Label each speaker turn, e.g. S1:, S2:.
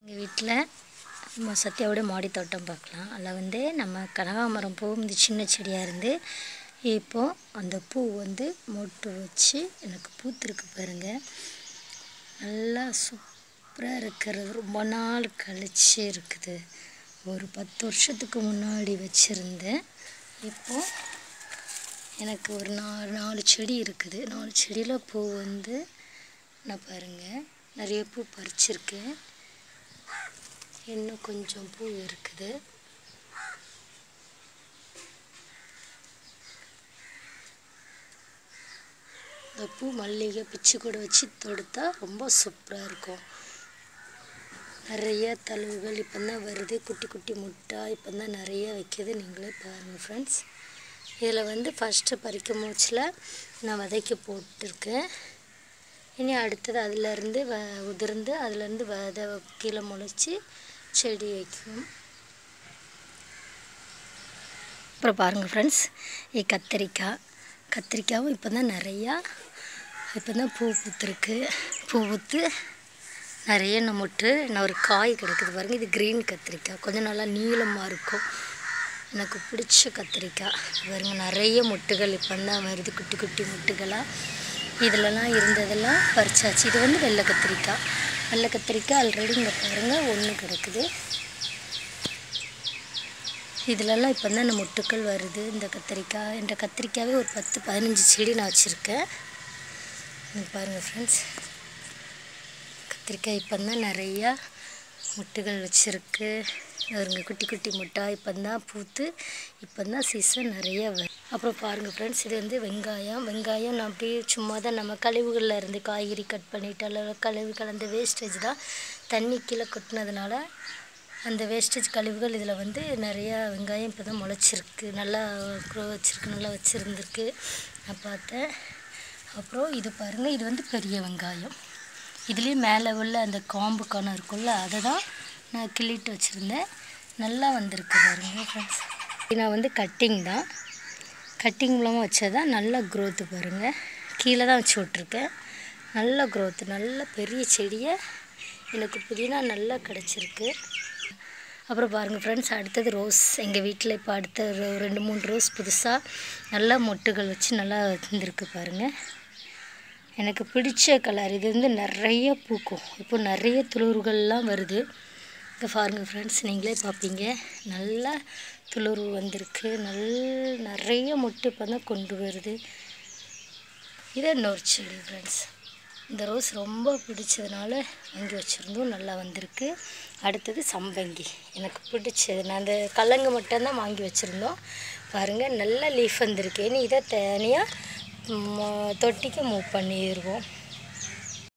S1: எங்கள் வீட்டில் நம்ம சத்யாவோட மாடி தோட்டம் பார்க்கலாம் அதில் வந்து நம்ம கனகாமரம் பூ இந்த சின்ன செடியாக இருந்து இப்போது அந்த பூ வந்து மொட்டு வச்சு எனக்கு பூத்திருக்கு பாருங்க நல்லா சூப்பராக இருக்கிறது ரொம்ப நாள் கழிச்சு இருக்குது ஒரு பத்து வருஷத்துக்கு முன்னாடி வச்சுருந்தேன் இப்போது எனக்கு ஒரு நாலு நாலு செடி இருக்குது நாலு செடியில் பூ வந்து நான் பாருங்கள் நிறைய பூ பறிச்சிருக்கேன் இன்னும் கொஞ்சம் பூ இருக்குது இந்த பூ மல்லிகை பிச்சு கூட வச்சு தொடுத்தா ரொம்ப சூப்பராக இருக்கும் நிறைய தழுவுகள் இப்போ தான் வருது குட்டி குட்டி முட்டா இப்போ தான் நிறைய வைக்கிது நீங்களே பாருங்கள் ஃப்ரெண்ட்ஸ் இதில் வந்து ஃபஸ்ட்டு பறிக்கும் மூச்சில் நான் விதைக்க போட்டிருக்கேன் இனி அடுத்தது அதிலேருந்து வ உதிர்ந்து அதுலேருந்து விதை கீழே முளைச்சி செடி வைக்கும் அப்புறம் பாருங்கள் ஃப்ரெண்ட்ஸ் இது கத்திரிக்காய் கத்திரிக்காயும் இப்போ தான் நிறையா இப்போ தான் பூ பூத்துருக்கு பூ பூத்து நிறைய நம்மட்டு இன்னும் ஒரு காய் கிடக்குது பாருங்கள் இது க்ரீன் கத்திரிக்காய் கொஞ்சம் நல்லா நீளமாக இருக்கும் எனக்கு பிடிச்ச கத்திரிக்காய் பாருங்க நிறைய முட்டுகள் இப்போ தான் வருது குட்டி குட்டி முட்டுகளாக இதிலலாம் இருந்ததெல்லாம் பறிச்சாச்சு இது வந்து வெள்ளை கத்திரிக்காய் வெள்ளை கத்திரிக்காய் ஆல்ரெடி இங்கே பாருங்கள் ஒன்று கிடக்குது இதிலெல்லாம் இப்போ தான் இந்த முட்டுக்கள் வருது இந்த கத்திரிக்காய் இந்த கத்திரிக்காவே ஒரு பத்து பதினஞ்சு செடி நான் வச்சுருக்கேன் இங்க பாருங்கள் ஃப்ரெண்ட்ஸ் கத்திரிக்காய் இப்போ தான் நிறையா முட்டுகள் வச்சுருக்கு பாருங்க குட்டி குட்டி முட்டா இப்போ தான் பூத்து இப்போ தான் சீசன் நிறைய வரும் அப்புறம் பாருங்கள் ஃப்ரெண்ட்ஸ் இது வந்து வெங்காயம் வெங்காயம் நான் அப்படியே சும்மா தான் நம்ம கழிவுகளில் இருந்து காய்கறி கட் பண்ணிட்டு அல்லது கழிவு கலந்த வேஸ்டேஜ் தான் தண்ணி கீழே கொட்டினதுனால அந்த வேஸ்டேஜ் கழிவுகள் இதில் வந்து நிறையா வெங்காயம் இப்போ தான் முளைச்சிருக்கு நல்லா க்ரோ வச்சிருக்கு நல்லா வச்சுருந்துருக்கு நான் பார்த்தேன் அப்புறம் இது பாருங்கள் இது வந்து பெரிய வெங்காயம் இதுலேயும் மேலே உள்ள அந்த காம்பு கணம் இருக்கும்ல அதை தான் நான் கிள்ளிட்டு வச்சுருந்தேன் நல்லா வந்திருக்கு பாருங்க ஃப்ரெண்ட்ஸ் நான் வந்து கட்டிங் தான் கட்டிங் மூலமாக வச்சதான் நல்லா க்ரோத்து பாருங்கள் கீழே தான் வச்சு விட்ருக்கேன் நல்ல க்ரோத்து நல்ல பெரிய செடியை எனக்கு புதினா நல்லா கிடச்சிருக்கு அப்புறம் பாருங்கள் ஃப்ரெண்ட்ஸ் அடுத்தது ரோஸ் எங்கள் வீட்டில் இப்போ அடுத்த ஒரு ரெண்டு மூணு ரோஸ் புதுசாக நல்லா மொட்டுகள் வச்சு நல்லா வந்திருக்கு பாருங்கள் எனக்கு பிடிச்ச கலர் இது வந்து நிறைய பூக்கும் இப்போ நிறைய துளிர்கள்லாம் வருது இங்கே பாருங்கள் ஃப்ரெண்ட்ஸ் நீங்களே பார்ப்பீங்க நல்லா துளிர்வு வந்திருக்கு நல் நிறைய மொட்டு இப்போ தான் கொண்டு வருது இது இன்னொரு செடி ஃப்ரெண்ட்ஸ் இந்த ரோஸ் ரொம்ப பிடிச்சதுனால வாங்கி வச்சுருந்தோம் நல்லா வந்திருக்கு அடுத்தது சம்பங்கி எனக்கு பிடிச்சது நான் அந்த கலங்கு மட்டும்தான் வாங்கி வச்சுருந்தோம் பாருங்கள் நல்ல லீஃப் வந்திருக்கு இனி இதை தனியாக தொட்டிக்கு மூவ் பண்ணிடுவோம்